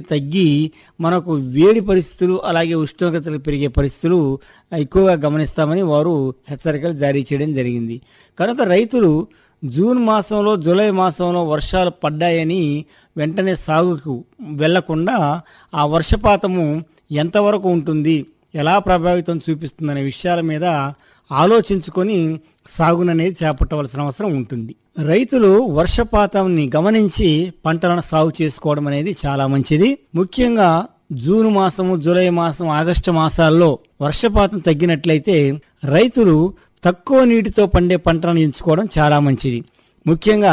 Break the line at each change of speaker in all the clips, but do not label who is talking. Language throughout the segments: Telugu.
తగ్గి మనకు వేడి పరిస్థితులు అలాగే ఉష్ణోగ్రతలు పెరిగే పరిస్థితులు ఎక్కువగా గమనిస్తామని వారు హెచ్చరికలు జారీ చేయడం జరిగింది కనుక రైతులు జూన్ మాసంలో జూలై మాసంలో వర్షాలు పడ్డాయని వెంటనే సాగుకు వెళ్లకుండా ఆ వర్షపాతము ఎంతవరకు ఉంటుంది ఎలా ప్రభావితం చూపిస్తుందనే విషయాల మీద ఆలోచించుకొని సాగుననేది చేపట్టవలసిన అవసరం ఉంటుంది రైతులు వర్షపాతాన్ని గమనించి పంటలను సాగు చేసుకోవడం అనేది చాలా మంచిది ముఖ్యంగా జూన్ మాసము జూలై మాసం ఆగస్టు మాసాల్లో వర్షపాతం తగ్గినట్లయితే రైతులు తక్కువ నీటితో పండే పంటలను ఎంచుకోవడం చాలా మంచిది ముఖ్యంగా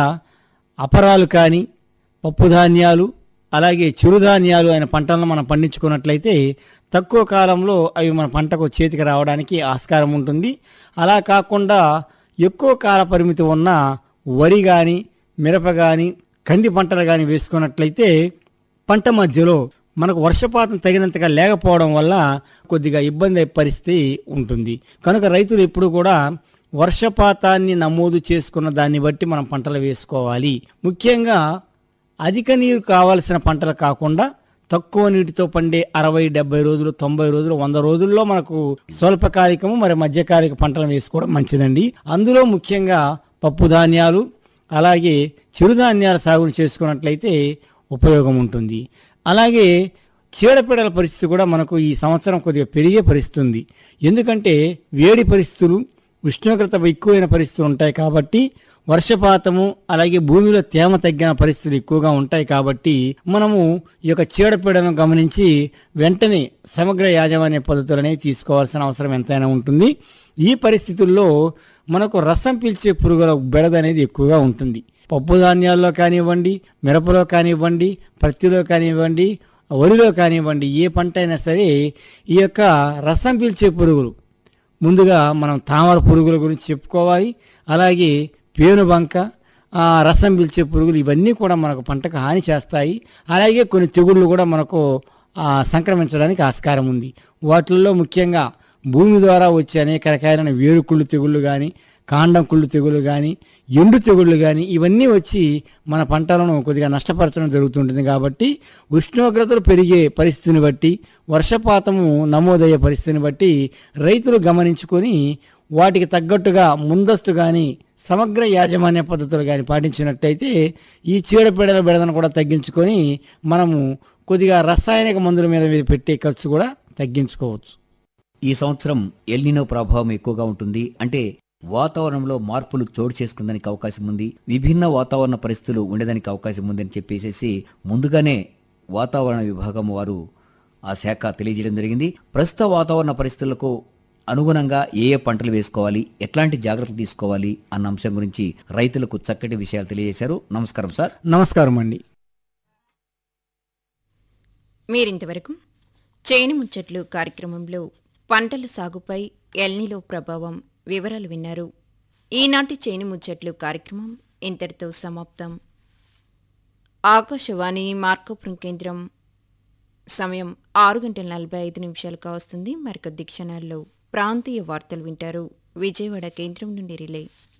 అపరాలు కానీ పప్పుధాన్యాలు అలాగే చిరుధాన్యాలు అయిన పంటలను మనం పండించుకున్నట్లయితే తక్కువ కాలంలో అవి మన పంటకు చేతికి రావడానికి ఆస్కారం ఉంటుంది అలా కాకుండా ఎక్కువ కాల పరిమితి ఉన్న వరి కానీ మిరప కానీ కంది పంటలు కానీ వేసుకున్నట్లయితే పంట మధ్యలో మనకు వర్షపాతం తగినంతగా లేకపోవడం వల్ల కొద్దిగా ఇబ్బంది అయ్యే పరిస్థితి ఉంటుంది కనుక రైతులు ఎప్పుడు కూడా వర్షపాతాన్ని నమోదు చేసుకున్న దాన్ని బట్టి మనం పంటలు వేసుకోవాలి ముఖ్యంగా అధిక నీరు కావాల్సిన పంటలు కాకుండా తక్కువ నీటితో పండే అరవై డెబ్బై రోజులు తొంభై రోజులు వంద రోజుల్లో మనకు స్వల్పకాలికము మరి మధ్యకాలిక పంటలు వేసుకోవడం మంచిదండి అందులో ముఖ్యంగా పప్పు ధాన్యాలు అలాగే చిరుధాన్యాల సాగును చేసుకున్నట్లయితే ఉపయోగం ఉంటుంది అలాగే చీడపీడల పరిస్థితి కూడా మనకు ఈ సంవత్సరం కొద్దిగా పెరిగే పరిస్థితి ఉంది ఎందుకంటే వేడి పరిస్థితులు ఉష్ణోగ్రత ఎక్కువైన పరిస్థితులు ఉంటాయి కాబట్టి వర్షపాతము అలాగే భూమిలో తేమ తగ్గిన పరిస్థితులు ఎక్కువగా ఉంటాయి కాబట్టి మనము ఈ యొక్క చీడపీడను గమనించి వెంటనే సమగ్ర యాజమాన్య పద్ధతులు అనేవి తీసుకోవాల్సిన అవసరం ఎంతైనా ఉంటుంది ఈ పరిస్థితుల్లో మనకు రసం పీల్చే పురుగుల బెడద అనేది ఎక్కువగా ఉంటుంది పప్పు ధాన్యాల్లో కానివ్వండి మిరపలో కానివ్వండి పత్తిలో కానివ్వండి వరిలో కానివ్వండి ఏ పంట అయినా సరే ఈ యొక్క రసం పీల్చే పురుగులు ముందుగా మనం తామర పురుగుల గురించి చెప్పుకోవాలి అలాగే పేనుబంక ఆ, రసం పీల్చే పురుగులు ఇవన్నీ కూడా మనకు పంటకు హాని చేస్తాయి అలాగే కొన్ని తెగుళ్ళు కూడా మనకు ఆ, సంక్రమించడానికి ఆస్కారం ఉంది వాటిల్లో ముఖ్యంగా భూమి ద్వారా వచ్చే అనేక రకాలైన వేరుకుళ్ళు తెగుళ్ళు కానీ కాండం కుళ్ళు తెగులు కానీ ఎండు తెగుళ్ళు కానీ ఇవన్నీ వచ్చి మన పంటలను కొద్దిగా నష్టపరచడం జరుగుతుంటుంది కాబట్టి ఉష్ణోగ్రతలు పెరిగే పరిస్థితిని బట్టి వర్షపాతము నమోదయ్యే పరిస్థితిని బట్టి రైతులు గమనించుకొని వాటికి తగ్గట్టుగా ముందస్తు కానీ సమగ్ర యాజమాన్య పద్ధతులు కానీ పాటించినట్టయితే ఈ చీడపీడల బెడదను కూడా తగ్గించుకొని మనము కొద్దిగా రసాయనిక మందుల మీద మీద పెట్టే ఖర్చు కూడా తగ్గించుకోవచ్చు
ఈ సంవత్సరం ఎల్నినో ప్రభావం ఎక్కువగా ఉంటుంది అంటే వాతావరణంలో మార్పులు చోటు చేసుకుందానికి అవకాశం ఉంది విభిన్న వాతావరణ పరిస్థితులు ఉండేదానికి అవకాశం ఉందని చెప్పేసి ముందుగానే వాతావరణ విభాగం వారు ఆ శాఖ తెలియజేయడం జరిగింది ప్రస్తుత వాతావరణ పరిస్థితులకు అనుగుణంగా ఏ ఏ పంటలు వేసుకోవాలి ఎట్లాంటి జాగ్రత్తలు తీసుకోవాలి అన్న అంశం గురించి రైతులకు చక్కటి విషయాలు తెలియజేశారు నమస్కారం సార్
నమస్కారం అండి
మీరింతవరకు చేను ముచ్చట్లు కార్యక్రమంలో పంటల సాగుపై ఎల్నిలో ప్రభావం వివరాలు విన్నారు ఈనాటి చేను ముచ్చట్లు కార్యక్రమం ఇంతటితో సమాప్తం ఆకాశవాణి మార్కపురం కేంద్రం సమయం ఆరు గంటల నలభై ఐదు నిమిషాలుగా వస్తుంది మరికొద్ది క్షణాల్లో ప్రాంతీయ వార్తలు వింటారు విజయవాడ కేంద్రం నుండి రిలే